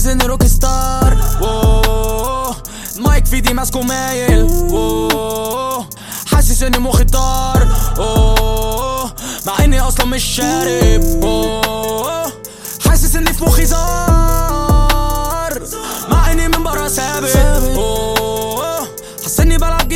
حاسس اني روك ستار أوه. مايك في ايدي ماسكه مايل أوه. حاسس اني مخي طار أوه. مع اني اصلا مش شارب أوه. حاسس اني في مخي زار مع اني من برا ثابت أوه. حاسس اني بلعب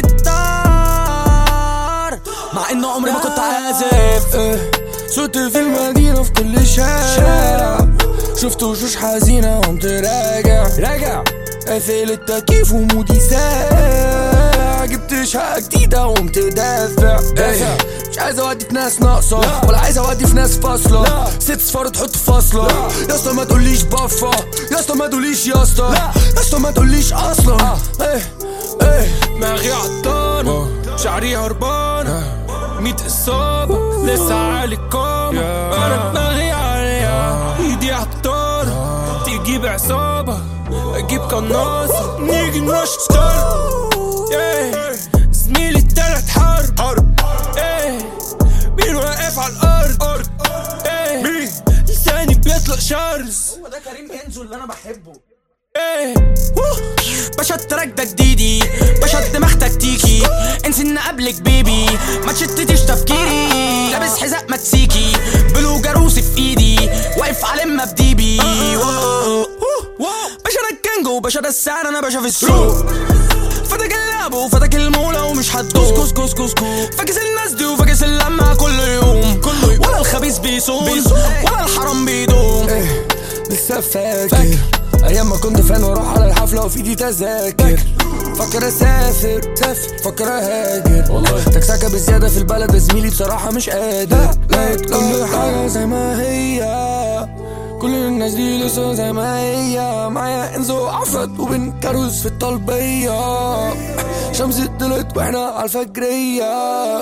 جيتار مع انه عمري ما كنت عازف إيه، صوت في المدينة في كل شارع شفت وشوش حزينة قمت راجع راجع قافل التكييف ومودي ساعة جبت شقة جديدة وقمت دافع دافع. مش عايز اودي في ناس ناقصة لا. ولا عايز اودي في ناس فاصلة لا. ست صفار تحط فاصلة يا اسطى ما تقوليش بفة يا اسطى ما تقوليش يا اسطى لا. يا اسطى ما تقوليش اصلا ايه ايه دماغي عطانة شعري هربانة ميت إصابة لسه عالي الكوما أنا دماغي عالية إيدي عطانة تيجي بعصابة أجيب قناصة نيجي نشتغل إيه. زميلي التالت حرب حرب مين واقف على الأرض مين لساني بيطلق شرز هو ده كريم انزو اللي انا بحبه ايه ووه. باشا التراك ده جديدي باشا الدماغ تكتيكي انسي ان قبلك بيبي ما تشتتش تفكيري لابس حذاء مكسيكي بلو جاروسي في ايدي واقف على ما بديبي واو. باشا انا الكانجو باشا ده السعر انا باشا في السوق فاتك اللعب وفاتك المولى ومش هتدوق كوس كوس كوس كوس فاكس الناس دي وفاكس اللمة كل يوم كل يوم ولا الخبيث بيصوم ولا الحرام بيدوم ايه لسه فاكر ايام ما كنت فان واروح على الحفله وفي ايدي تذاكر فكر اسافر سافر فكر اهاجر والله تكسكه بزياده في البلد يا زميلي بصراحه مش قادر لقيت كل حاجه زي ما هي كل الناس دي لسه زي ما هي معايا انزو عفرت وبن كاروس في الطلبيه شمس طلعت واحنا على الفجريه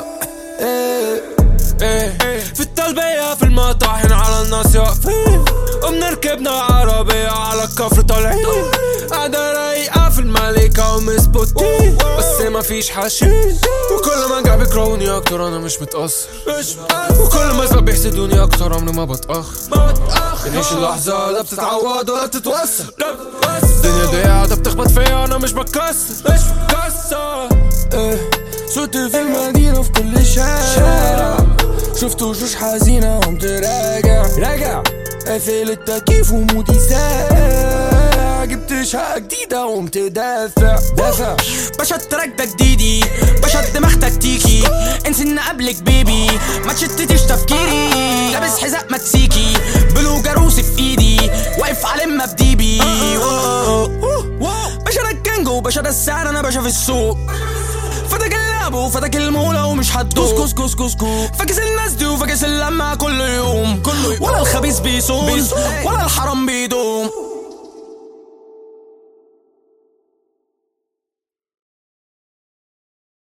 ايه ايه في التلبية في المطاحن على الناس واقفين وبنركبنا عربية على الكفر طالعين قاعدة رايقة في الملكة ومسبوتين بس ما فيش حشيش وكل ما جاب يكرهوني اكتر انا مش متأثر وكل ما اسباب بيحسدوني اكتر عمري ما بتأخر تعيش اللحظة لا بتتعوض ولا بتتوسع الدنيا دي قاعدة بتخبط فيا انا مش بتكسر مش بتكسر ايه صوت في المدينة في كل شارع شفت وشوش حزينة قمت راجع راجع قافل التكييف ومودي ساعة جبت شقة جديدة وقمت دافع دافع باشا التراك ده جديدي باشا الدماغ تكتيكي انسي ان قبلك بيبي ما تشتتش تفكيري لابس حذاء مكسيكي بلو جاروسي في ايدي واقف على ما بديبي واو. باشا انا الكانجو باشا ده السعر انا باشا في السوق فاتك اللعب وفاتك المولى ومش هتدوق كوس كوس كوس كوس فاكس الناس دي وفاكس اللمة كل يوم كل يوم ولا الخبيث بيصوم ولا الحرام بيدوم